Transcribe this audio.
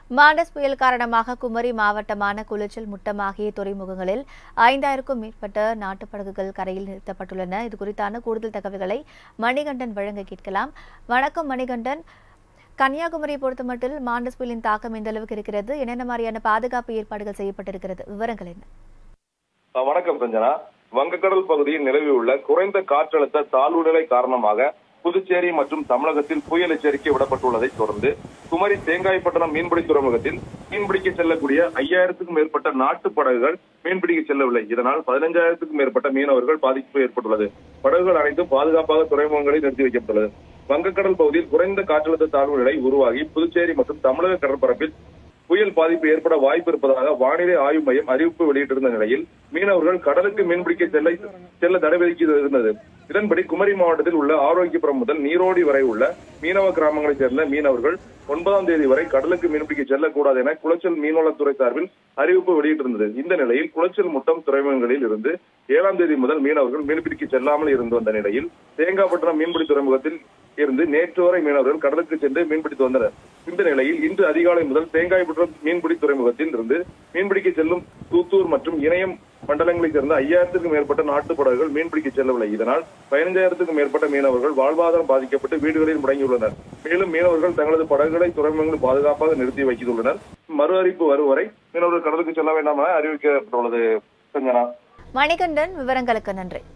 Mandous புயல் காரணமாக குமரி மாவட்டமான குளச்சல் முட்டம் ஆகிய துறைமுகங்களில் ஐந்தாயிரக்கும் மேற்பட்ட நாட்டுப் படகுகள் கரையில் நிறுத்தப்பட்டுள்ளன இது குறித்தான கூடுதல் தகவல்களை மணிகண்டன் வழங்க கேட்கலாம் வணக்கம் மணிகண்டன் கன்னியாகுமரியை பொறுத்தமட்டில் மாண்டஸ் புயலின் தாக்கம் எந்த அளவுக்கு இருக்கிறது என்னென்ன மாதிரியான பாதுகாப்பு ஏற்பாடுகள் செய்யப்பட்டிருக்கிறது விவரங்கள் என்ன அஹ் வணக்கம் சஞ்சனா வங்கக்கடல் பகுதியில் நிலவியுள்ள குறைந்த காற்றழுத்த தாழ்வு நிலை காரணமாக புதுச்சேரி மற்றும் தமிழகத்தில் புயல் எச்சரிக்கை விடப்பட்டுள்ளதை தொடர்ந்து குமரி தேங்காய்பட்டணம் மீன்பிடி துறைமுகத்தில் மீன்பிடிக்க செல்லக்கூடிய ஐயாயிரத்துக்கும் மேற்பட்ட நாட்டு படகுகள் மீன்பிடிக்க செல்லவில்லை இதனால் பதினஞ்சாயிரத்துக்கும் மேற்பட்ட மீனவர்கள் பாதிப்பு ஏற்பட்டுள்ளது படகுகள் அனைத்தும் பாதுகாப்பாக துறைமுகங்களில் நிறுத்தி வைக்கப்பட்டுள்ளது வங்கக்கடல் பகுதியில் குறைந்த காற்றழுத்த தாழ்வு நிலை உருவாகி புதுச்சேரி மற்றும் தமிழக கடற்பரப்பில் புயல் பாதிப்பு ஏற்பட வாய்ப்பு இருப்பதாக வானிலை ஆய்வு மையம் அறிவிப்பு வெளியிட்டிருந்த நிலையில் மீனவர்கள் கடலுக்கு மீன்பிடிக்க செல்ல செல்ல தடை விதிக்க இருந்தது இதன்படி குமரி மாவட்டத்தில் உள்ள ஆரோக்கியபுரம் முதல் நீரோடி வரை உள்ள மீனவ கிராமங்களைச் சேர்ந்த மீனவர்கள் ஒன்பதாம் தேதி வரை கடலுக்கு மீன்பிடிக்க செல்லக்கூடாது என குளச்சல் மீன்வளத்துறை சார்பில் அறிவிப்பு வெளியிட்டிருந்தது இந்த நிலையில் குளச்சல் முட்டம் துறைமுகங்களில் இருந்து ஏழாம் தேதி முதல் மீனவர்கள் மீன்பிடிக்க செல்லாமல் இருந்து வந்த நிலையில் தேங்காய்பட்டினம் மீன்பிடி துறைமுகத்தில் இருந்து நேற்று வரை மீனவர்கள் கடலுக்கு சென்று மீன்பிடித்து வந்தனர் இந்த நிலையில் இன்று அதிகாலை முதல் தேங்காய்பட்டினம் மீன்பிடி துறைமுகத்தில் இருந்து மீன்பிடிக்க செல்லும் தூத்தூர் மற்றும் இணையம் மண்டலங்களைச் சேர்ந்த ஐயாயிரத்துக்கும் மேற்பட்ட நாட்டு படகுகள் மீன்பிடிக்க செல்லவில்லை இதனால் பதினைந்தாயிரத்துக்கும் மேற்பட்ட மீனவர்கள் வாழ்வாதாரம் பாதிக்கப்பட்டு வீடுகளில் முடங்கியுள்ளனர் மேலும் மீனவர்கள் தங்களது படகுகளை துறைமுகங்களில் பாதுகாப்பாக நிறுத்தி வைத்துள்ளனர் மறு அறிவிப்பு வரும் வரை மீனவர்கள் கடலுக்கு செல்ல வேண்டாம் என அறிவிக்கப்பட்டுள்ளது சஞ்சனா மணிகண்டன் விவரங்களுக்கு நன்றி